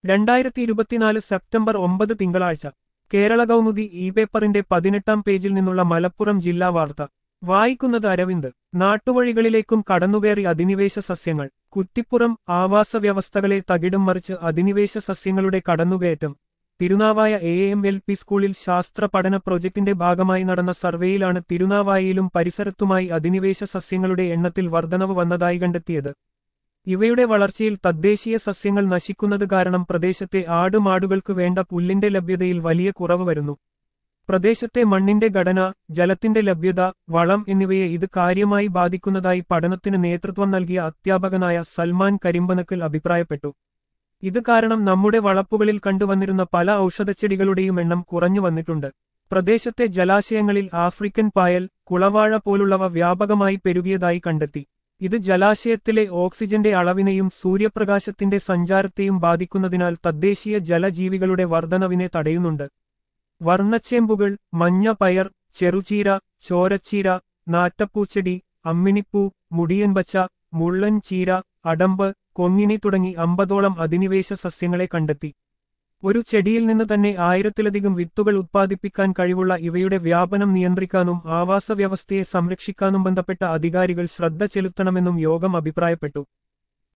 രണ്ടായിരത്തി ഇരുപത്തിനാല് സെപ്റ്റംബർ ഒമ്പത് തിങ്കളാഴ്ച കേരള കൗമുദി ഇ പേപ്പറിന്റെ പതിനെട്ടാം പേജിൽ നിന്നുള്ള മലപ്പുറം ജില്ലാ വാർത്ത വായിക്കുന്നത് അരവിന്ദ് നാട്ടുവഴികളിലേക്കും കടന്നുകയറി അധിനിവേശ സസ്യങ്ങൾ കുറ്റിപ്പുറം ആവാസ വ്യവസ്ഥകളെ തകിടം മറിച്ച് അധിനിവേശ സസ്യങ്ങളുടെ കടന്നുകയറ്റം Thirunavaya A M L P സ്കൂളിൽ ശാസ്ത്ര പഠന പ്രൊജക്ടിന്റെ ഭാഗമായി നടന്ന സർവേയിലാണ് തിരുനാവായയിലും പരിസരത്തുമായി അധിനിവേശ സസ്യങ്ങളുടെ എണ്ണത്തിൽ വർധനവ് വന്നതായി കണ്ടെത്തിയത് ഇവയുടെ വളർച്ചയിൽ തദ്ദേശീയ സസ്യങ്ങൾ നശിക്കുന്നത് കാരണം പ്രദേശത്തെ ആടുമാടുകൾക്ക് വേണ്ട പുല്ലിന്റെ ലഭ്യതയിൽ വലിയ കുറവ് വരുന്നു പ്രദേശത്തെ മണ്ണിന്റെ ഘടന ജലത്തിന്റെ ലഭ്യത വളം എന്നിവയെ ഇത് കാര്യമായി ബാധിക്കുന്നതായി പഠനത്തിന് നേതൃത്വം നൽകിയ അധ്യാപകനായ സൽമാൻ കരിമ്പനക്കൽ അഭിപ്രായപ്പെട്ടു ഇത് കാരണം നമ്മുടെ വളപ്പുകളിൽ കണ്ടുവന്നിരുന്ന പല ഔഷധച്ചെടികളുടെയും എണ്ണം കുറഞ്ഞു വന്നിട്ടുണ്ട് പ്രദേശത്തെ ജലാശയങ്ങളിൽ ആഫ്രിക്കൻ പായൽ കുളവാഴ പോലുള്ളവ വ്യാപകമായി പെരുകിയതായി കണ്ടെത്തി ഇത് ജലാശയത്തിലെ ഓക്സിജന്റെ അളവിനെയും സൂര്യപ്രകാശത്തിന്റെ സഞ്ചാരത്തെയും ബാധിക്കുന്നതിനാൽ തദ്ദേശീയ ജലജീവികളുടെ വർധനവിനെ തടയുന്നുണ്ട് വർണ്ണച്ചേമ്പുകൾ മഞ്ഞ പയർ ചെറുചീര ചോരച്ചീര നാറ്റപ്പൂച്ചെടി അമ്മിണിപ്പൂ മുടിയൻപച്ച മുള്ളൻ ചീര അടമ്പ് കൊങ്ങിണി തുടങ്ങി അമ്പതോളം അധിനിവേശ സസ്യങ്ങളെ കണ്ടെത്തി ഒരു ചെടിയിൽ നിന്ന് തന്നെ ആയിരത്തിലധികം വിത്തുകൾ ഉത്പാദിപ്പിക്കാൻ കഴിവുള്ള ഇവയുടെ വ്യാപനം നിയന്ത്രിക്കാനും ആവാസവ്യവസ്ഥയെ സംരക്ഷിക്കാനും ബന്ധപ്പെട്ട അധികാരികൾ ശ്രദ്ധ ചെലുത്തണമെന്നും യോഗം അഭിപ്രായപ്പെട്ടു